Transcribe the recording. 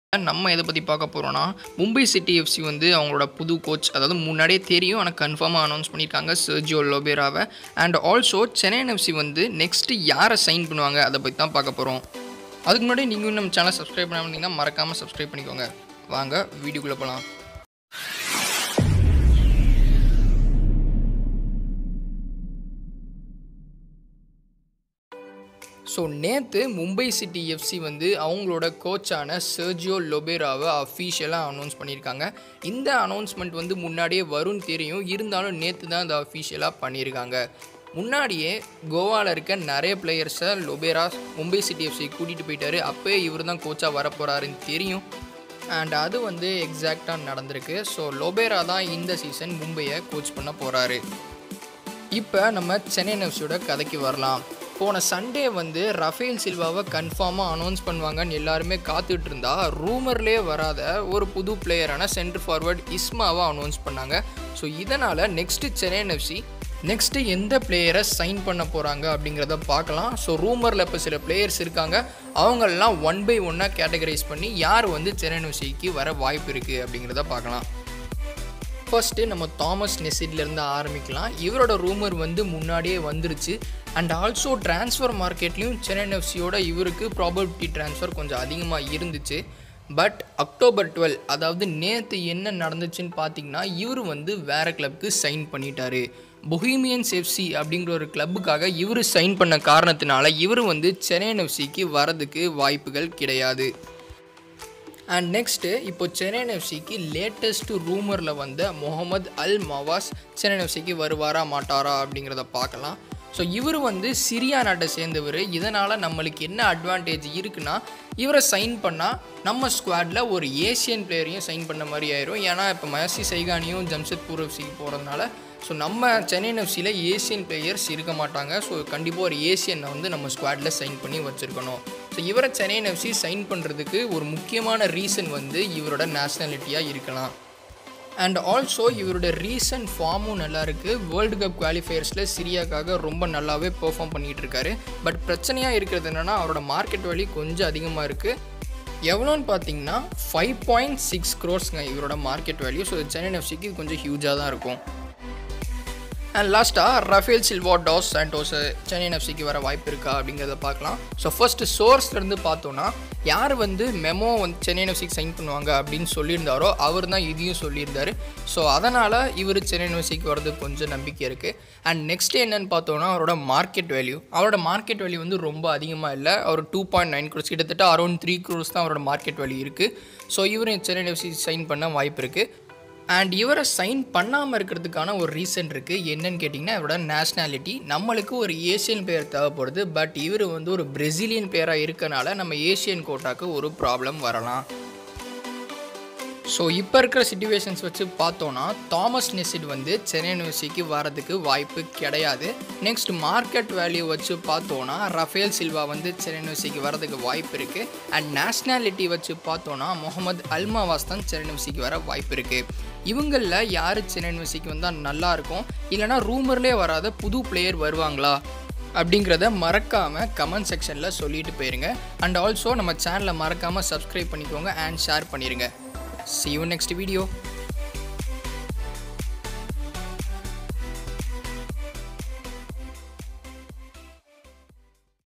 நம்ம எதை பற்றி பார்க்க போகிறோன்னா மும்பை சிட்டி எஃப்சி வந்து அவங்களோட புது கோச் அதாவது முன்னாடியே தெரியும் ஆனால் கன்ஃபார்மாக அனௌன்ஸ் பண்ணியிருக்காங்க சர்ஜியோ லோபேராவை அண்ட் ஆல்சோ சென்னை எஃப்சி வந்து நெக்ஸ்ட்டு யாரை சைன் பண்ணுவாங்க அதை பற்றி தான் பார்க்க போகிறோம் அதுக்கு முன்னாடி நீங்கள் நம்ம சேனல் சப்ஸ்கிரைப் பண்ண வந்தீங்கன்னா மறக்காமல் சப்ஸ்கிரைப் பண்ணிக்கோங்க வாங்க வீடியோக்குள்ளே போகலாம் ஸோ நேற்று மும்பை சிட்டி எஃப்சி வந்து அவங்களோட கோச்சான சர்ஜியோ லொபேராவை அஃபீஷியலாக அனௌன்ஸ் பண்ணியிருக்காங்க இந்த அனௌன்ஸ்மெண்ட் வந்து முன்னாடியே வரும்னு தெரியும் இருந்தாலும் நேற்று தான் அதை அஃபீஷியலாக பண்ணியிருக்காங்க முன்னாடியே கோவாவில் இருக்க நிறைய பிளேயர்ஸை லொபேரா மும்பை சிட்டி எஃப்சி கூட்டிகிட்டு போயிட்டாரு அப்போயே இவர் தான் கோச்சாக வரப்போகிறாருன்னு தெரியும் அண்ட் அது வந்து எக்ஸாக்டாக நடந்திருக்கு ஸோ லொபேரா தான் இந்த சீசன் மும்பையை கோச் பண்ண போகிறாரு இப்போ நம்ம சென்னை எஃப்சியோட கதைக்கு வரலாம் போன சண்டே வந்து ரஃபேல் சில்வாவை கன்ஃபார்மாக அனௌன்ஸ் பண்ணுவாங்கன்னு எல்லாருமே காத்துட்டு இருந்தா ரூமர்லேயே வராத ஒரு புது பிளேயரான சென்டர் ஃபார்வர்ட் இஸ்மாவை அனௌன்ஸ் பண்ணாங்க ஸோ இதனால் நெக்ஸ்ட்டு சென்னை எஃப்சி நெக்ஸ்ட்டு எந்த பிளேயரை சைன் பண்ண போகிறாங்க அப்படிங்கிறத பார்க்கலாம் ஸோ ரூமரில் இப்போ சில பிளேயர்ஸ் இருக்காங்க அவங்களெல்லாம் ஒன் பை ஒன்னாக கேட்டகரைஸ் பண்ணி யார் வந்து சென்னை எஃப்சிக்கு வர வாய்ப்பு இருக்குது அப்படிங்கிறத பார்க்கலாம் ஃபர்ஸ்ட்டு நம்ம தாமஸ் நெசிட்லேருந்து ஆரம்பிக்கலாம் இவரோட ரூமர் வந்து முன்னாடியே வந்துருச்சு அண்ட் ஆல்சோ ட்ரான்ஸ்ஃபர் மார்க்கெட்லேயும் சென்னை எஃப்சியோட இவருக்கு ப்ராபபிலிட்டி ட்ரான்ஸ்ஃபர் கொஞ்சம் அதிகமாக இருந்துச்சு பட் அக்டோபர் டுவெல் அதாவது நேற்று என்ன நடந்துச்சுன்னு பார்த்தீங்கன்னா இவர் வந்து வேறு கிளப்புக்கு சைன் பண்ணிட்டாரு பொஹீமியன்ஸ் எஃப்சி அப்படிங்கிற ஒரு கிளப்புக்காக இவர் சைன் பண்ண காரணத்தினால இவர் வந்து சென்னை எஃப்சிக்கு வரதுக்கு வாய்ப்புகள் கிடையாது அண்ட் நெக்ஸ்ட்டு இப்போ சென்னை எஃப்சிக்கு லேட்டஸ்ட் ரூமரில் வந்த முகமது அல் மவாஸ் சென்னை எஃப்சிக்கு வருவாரா மாட்டாரா அப்படிங்கிறத பார்க்கலாம் ஸோ இவர் வந்து சிரியா நாட்டை சேர்ந்தவர் இதனால் நம்மளுக்கு என்ன அட்வான்டேஜ் இருக்குன்னா இவரை சைன் பண்ணால் நம்ம ஸ்குவாடில் ஒரு ஏசியன் பிளேயரையும் சைன் பண்ண மாதிரி ஆயிரும் ஏன்னா இப்போ மயசி சைகானியும் ஜம்ஷெத்பூர் எஃப்சிக்கு போகிறதுனால ஸோ நம்ம சென்னை எஃப்சியில் ஏசியன் பிளேயர்ஸ் இருக்க மாட்டாங்க ஸோ கண்டிப்பாக ஒரு ஏசியனை வந்து நம்ம ஸ்குவாடில் சைன் பண்ணி வச்சுருக்கணும் ஸோ இவரை சென்னை எஃப்சி சைன் பண்ணுறதுக்கு ஒரு முக்கியமான ரீசன் வந்து இவரோட நேஷ்னாலிட்டியாக இருக்கலாம் அண்ட் ஆல்சோ இவரோட ரீசன்ட் ஃபார்மும் நல்லா இருக்குது வேர்ல்டு கப் குவாலிஃபயர்ஸில் சிரியாக்காக ரொம்ப நல்லாவே பெர்ஃபார்ம் பண்ணிகிட்டு இருக்காரு பட் பிரச்சனையாக இருக்கிறது என்னென்னா அவரோட மார்க்கெட் வேல்யூ கொஞ்சம் அதிகமாக இருக்குது எவ்வளோன்னு பார்த்தீங்கன்னா ஃபைவ் பாயிண்ட் சிக்ஸ் க்ரோர்ஸ்ங்க இவரோட மார்க்கெட் வேல்யூ ஸோ சென்னை எஃப்சிக்கு இது கொஞ்சம் ஹியூஜாக தான் இருக்கும் அண்ட் லாஸ்ட்டாக Rafael Silva Dos Santos Chennai எஃப்சிக்கு வர வாய்ப்பு இருக்கா அப்படிங்கிறத பார்க்கலாம் ஸோ ஃபர்ஸ்ட் சோர்ஸ்லேருந்து பார்த்தோன்னா யார் வந்து மெமோ வந்து சென்னை எஃப்சிக்கு சைன் பண்ணுவாங்க அப்படின்னு சொல்லியிருந்தாரோ அவர் தான் இதையும் சொல்லியிருந்தாரு ஸோ அதனால் இவர் சென்னை எஃப்சிக்கு வரதுக்கு கொஞ்சம் நம்பிக்கை இருக்குது அண்ட் நெக்ஸ்ட் என்னன்னு பார்த்தோன்னா அவரோட மார்க்கெட் வேல்யூ அவரோட மார்க்கெட் வேல்யூ வந்து ரொம்ப அதிகமாக இல்லை அவர் டூ பாயிண்ட் நைன் க்ரோஸ் கிட்டத்தட்ட அரௌண்ட் த்ரீ க்ரோஸ் தான் அவரோட மார்க்கெட் வேல்யூ இருக்குது ஸோ இவரும் சென்னை எஃப்சி சைன் பண்ண வாய்ப்பு இருக்குது அண்ட் இவரை சைன் பண்ணாமல் இருக்கிறதுக்கான ஒரு ரீசன் இருக்குது என்னன்னு கேட்டிங்கன்னா இவரோட நேஷ்னாலிட்டி நம்மளுக்கு ஒரு ஏஷியன் பிளேயர் தேவைப்படுது பட் இவர் வந்து ஒரு பிரசிலியன் பிளேயராக இருக்கனால நம்ம ஏஷியன் கோட்டாக்கு ஒரு ப்ராப்ளம் வரலாம் ஸோ இப்போ இருக்கிற சுச்சுவேஷன்ஸ் வச்சு பார்த்தோன்னா தாமஸ் நெசிட் வந்து சென்னை யூனிவர்சிட்டிக்கு வரதுக்கு வாய்ப்பு கிடையாது நெக்ஸ்ட் மார்க்கெட் வேல்யூ வச்சு பார்த்தோன்னா ரஃபேல் சில்வா வந்து சென்னை யூனிவர்சிட்டிக்கு வரதுக்கு வாய்ப்பு இருக்குது அண்ட் நேஷ்னாலிட்டி வச்சு பார்த்தோன்னா முகமது அல்மாவாஸ் தான் சென்னை யூனிவர்சிட்டிக்கு வர வாய்ப்பு இருக்குது இவங்களில் யார் சென்னை யூனிவர்சிட்டிக்கு வந்தால் நல்லாயிருக்கும் இல்லைனா ரூமர்லேயே வராத புது பிளேயர் வருவாங்களா அப்படிங்கிறத மறக்காமல் கமெண்ட் செக்ஷனில் சொல்லிட்டு போயிருங்க அண்ட் ஆல்சோ நம்ம சேனலை மறக்காமல் சப்ஸ்கிரைப் பண்ணிக்கோங்க அண்ட் ஷேர் பண்ணிடுங்க See you next video.